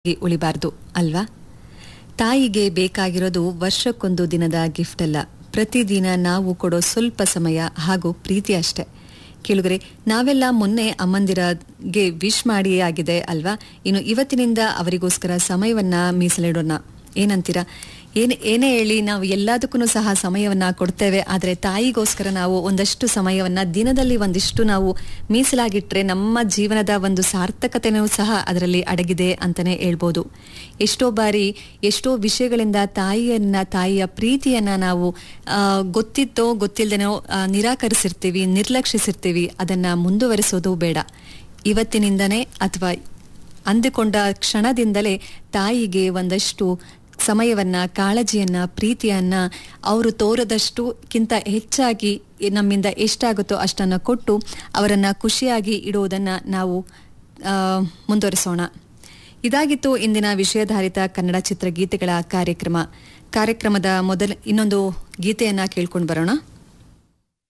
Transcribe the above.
ಉಳಿಬಾರ್ದು ಅಲ್ವಾ ತಾಯಿಗೆ ಬೇಕಾಗಿರೋದು ವರ್ಷಕ್ಕೊಂದು ದಿನದ ಗಿಫ್ಟ್ ಅಲ್ಲ ಪ್ರತಿದಿನ ನಾವು ಕೊಡೋ ಸ್ವಲ್ಪ ಸಮಯ ಹಾಗೂ ಪ್ರೀತಿ ಅಷ್ಟೆ ಕೇಳುಗರೆ ನಾವೆಲ್ಲ ಮೊನ್ನೆ ಅಮ್ಮಂದಿರಗೆ ವಿಶ್ ಮಾಡಿ ಆಗಿದೆ ಅಲ್ವಾ ಇನ್ನು ಇವತ್ತಿನಿಂದ ಅವರಿಗೋಸ್ಕರ ಸಮಯವನ್ನ ಮೀಸಲಿಡೋಣ ಏನಂತೀರಾ ಏನ್ ಏನೇ ಹೇಳಿ ನಾವು ಎಲ್ಲದಕ್ಕೂ ಸಹ ಸಮಯವನ್ನ ಕೊಡ್ತೇವೆ ಆದರೆ ತಾಯಿಗೋಸ್ಕರ ನಾವು ಒಂದಷ್ಟು ಸಮಯವನ್ನ ದಿನದಲ್ಲಿ ಒಂದಿಷ್ಟು ನಾವು ಮೀಸಲಾಗಿಟ್ರೆ ನಮ್ಮ jೀವನದ ಒಂದು ಸಾರ್ಥಕತೆನೂ ಸಹ ಅದರಲ್ಲಿ ಅಡಗಿದೆ ಅಂತಾನೆ ಹೇಳ್ಬೋದು ಎಷ್ಟೋ ಬಾರಿ ಎಷ್ಟೋ ವಿಷಯಗಳಿಂದ ತಾಯಿಯನ್ನ ತಾಯಿಯ ಪ್ರೀತಿಯನ್ನ ನಾವು ಆ, ಗೊತ್ತಿತ್ತೋ ಗೊತ್ತಿಲ್ಲದೇನೋ ನಿರಾಕರಿಸಿರ್ತೀವಿ ನಿರ್ಲಕ್ಷಿಸಿರ್ತೀವಿ ಅದನ್ನ ಮುಂದುವರಿಸೋದು ಬೇಡ ಇವತ್ತಿನಿಂದನೇ ಅಥವಾ ಅಂದುಕೊಂಡ ಕ್ಷಣದಿಂದಲೇ ತಾಯಿಗೆ ಒಂದಷ್ಟು ಸಮಯವನ್ನ ಕಾಳಜಿಯನ್ನ ಪ್ರೀತಿಯನ್ನ ಅವರು ತೋರದಷ್ಟುಕ್ಕಿಂತ ಹೆಚ್ಚಾಗಿ ನಮ್ಮಿಂದ ಎಷ್ಟಾಗುತ್ತೋ ಅಷ್ಟನ್ನು ಕೊಟ್ಟು ಅವರನ್ನ ಖುಷಿಯಾಗಿ ಇಡುವುದನ್ನ ನಾವು ಆ, ಮುಂದುವರಿಸೋಣ ಇದಾಗಿತ್ತು ಇಂದಿನ ವಿಷಯಾಧಾರಿತ ಕನ್ನಡ ಚಿತ್ರಗೀತೆಗಳ ಕಾರ್ಯಕ್ರಮ ಕಾರ್ಯಕ್ರಮದ ಮೊದಲ ಇನ್ನೊಂದು ಗೀತೆಯನ್ನ ಕೇಳ್ಕೊಂಡು ಬರೋಣ